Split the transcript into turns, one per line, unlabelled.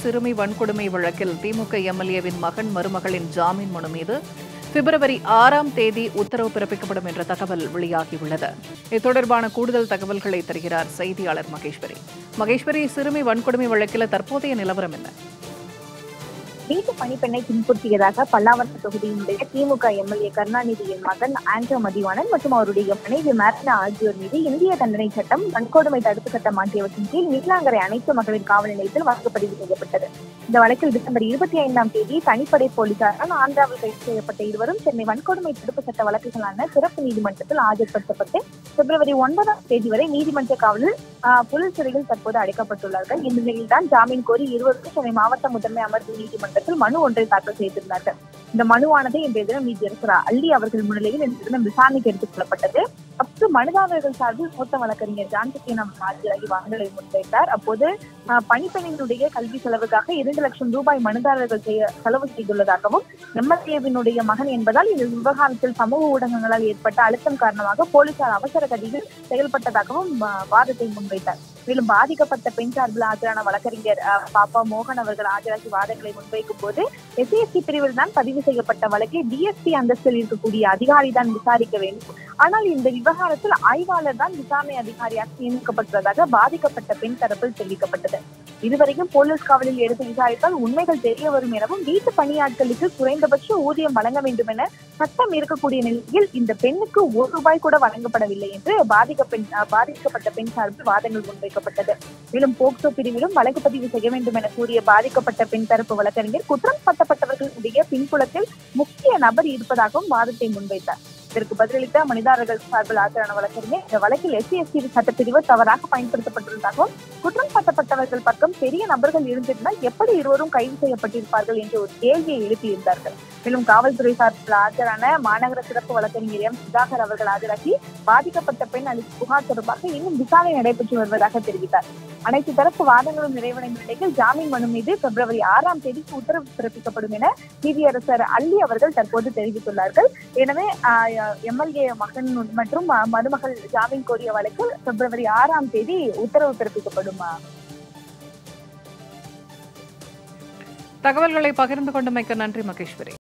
சிறுமி வன்கொடுமை வழக்கில் திமுக எம்எல்ஏவின் மகன் மருமகளின் ஜாமீன் மனு மீது பிப்ரவரி ஆறாம் தேதி உத்தரவு பிறப்பிக்கப்படும் என்ற தகவல் வெளியாகியுள்ளது இது தொடர்பான கூடுதல் தகவல்களை தருகிறார் செய்தியாளர் மகேஸ்வரி மகேஸ்வரி சிறுமி வன்கொடுமை வழக்கில் தற்போதைய நிலவரம் என்ன
வீட்டு பணிப்பெண்ணை துன்புறுத்தியதாக பல்லாவரம் தொகுதியினுடைய திமுக எம்எல்ஏ கருணாநிதியின் மகன் ஆண்டோ மதிவாணன் மற்றும் அவருடைய மனைவி மேர்னா ஆகியோர் மீது இந்திய தண்டனை சட்டம் வன்கொடுமை தடுப்பு சட்டம் ஆகியவற்றின் கீழ் நீலாங்கரை அனைத்து மகளிர் காவல் நிலையத்தில் வழக்குப்பதிவு செய்யப்பட்டது இந்த வழக்கில் டிசம்பர் இருபத்தி ஐந்தாம் தேதி தனிப்படை போலீசாரால் ஆந்திராவில் கைது செய்யப்பட்ட இருவரும் சென்னை வன்கொடுமை தடுப்பு சட்ட வழக்குகளான சிறப்பு நீதிமன்றத்தில் ஆஜர்படுத்தப்பட்டு பிப்ரவரி ஒன்பதாம் தேதி வரை நீதிமன்ற காவலில் ஆஹ், புழல் சிறையில் தற்போது அடைக்கப்பட்டுள்ளார்கள் இந்நிலையில் தான் ஜாமீன் கோரி இருவருக்கும் சென்னை மாவட்ட முதன்மை அமர்வு நீதிமன்றத்தில் மனு ஒன்றை தாக்கல் செய்திருந்தார்கள் இந்த மனுவானது இன்றைய தினம் நீதியரசர் அள்ளி அவர்கள் முன்னிலையில் இன்றைய தினம் விசாரணைக்கு எடுத்துக் கொள்ளப்பட்டது அப்போது மனுதாரர்கள் சார்பில் மூத்த வழக்கறிஞர் ஜான்சத்தியன் அவர் ஆஜராகி வாங்கலை முன்வைத்தார் அப்போது ஆஹ், பணிப்பெண்ணினுடைய கல்வி செலவுக்காக இரண்டு லட்சம் ரூபாய் மனுதாரர்கள் செய்ய செலவு செய்துள்ளதாகவும் எம்எல்ஏவினுடைய மகன் என்பதால் இந்த விவகாரத்தில் சமூக ஊடகங்களால் ஏற்பட்ட அழுத்தம் காரணமாக போலீசார் அவசர கதியில் செயல்பட்டதாகவும் ஆஹ், வாதத்தை முன்வைத்தார் மேலும் பாதிக்கப்பட்ட பெண் சார்பில் ஆஜரான வழக்கறிஞர் ஆஹ், பாப்பா மோகன் அவர்கள் ஆஜராகி வாதங்களை முன்வைக்கும் போது எஸ்சிஎஸ்டி பிரிவில் தான் பதிவு செய்யப்பட்ட வழக்கை டிஎஸ்பி அந்தஸ்தில் இருக்கக்கூடிய அதிகாரி தான் விசாரிக்க வேண்டும் ஆனால் இந்த விவகாரத்தில் ஆய்வாளர் தான் விசாரணை அதிகாரியாக நியமிக்கப்பட்டுள்ளதாக பாதிக்கப்பட்ட பெண் தரப்பில் தெரிவிக்கப்பட்டது இதுவரைக்கும் போலீஸ் காவலில் எடுத்து விசாரித்தால் உண்மைகள் தெரிய வரும் எனவும் வீட்டு பணியாட்களுக்கு குறைந்தபட்ச ஊதியம் வழங்க வேண்டும் என சட்டம் இருக்கக்கூடிய நிலையில் இந்த பெண்ணுக்கு ஒரு ரூபாய் கூட வழங்கப்படவில்லை என்று பாதிக்க பெண் அஹ் பாதிக்கப்பட்ட பெண் சார்பில் வாதங்கள் முன்வைக்கப்பட்டது மேலும் போக்சோ பிரிவிலும் வழக்கு பதிவு செய்ய வேண்டும் என கூறிய பாதிக்கப்பட்ட பெண் தரப்பு வழக்கறிஞர் குற்றம் சாட்டப்பட்டவர்களுடைய பின்புலத்தில் முக்கிய நபர் இருப்பதாகவும் வாதத்தை முன்வைத்தார் இதற்கு பதிலளித்த மனிதாரர்கள் சார்பில் ஆஜரான வழக்கறிஞர் இந்த வழக்கில் எஸ்சி எஸ்டி சட்டப்பிரிவு தவறாக பயன்படுத்தப்பட்டுள்ளதாகவும் குற்றம் சாட்டப்பட்டவர்கள் பக்கம் பெரிய நபர்கள் இருந்திருந்தால் எப்படி இருவரும் கைது செய்யப்பட்டிருப்பார்கள் என்ற ஒரு கேள்வியை எழுப்பியிருந்தார்கள் மேலும் காவல்துறை சார்பில் ஆஜரான மாநகர சிறப்பு வழக்கறிஞர் எம் சுதாகர் அவர்கள் ஆஜராகி பாதிக்கப்பட்ட பெண் அளித்த புகார் தொடர்பாக இன்னும் விசாரணை நடைபெற்று வருவதாக தெரிவித்தார் அனைத்து தரப்பு வாதங்களும் நிறைவடைந்த நிலையில் ஜாமீன் மனு மீது பிப்ரவரி ஆறாம் தேதிக்கு உத்தரவு பிறப்பிக்கப்படும் என நீதியரசர் அள்ளி அவர்கள் தற்போது தெரிவித்துள்ளார்கள் எனவே எம்எல்ஏ மகன் மற்றும் ஆஹ், மருமகள் ஜாமீன் கோரிய வழக்கில் பிப்ரவரி ஆறாம் தேதி உத்தரவு பிறப்பிக்கப்படும் ஆஹ்.
தகவல்களை பகிர்ந்து கொண்டமைக்கு நன்றி மகேஸ்வரி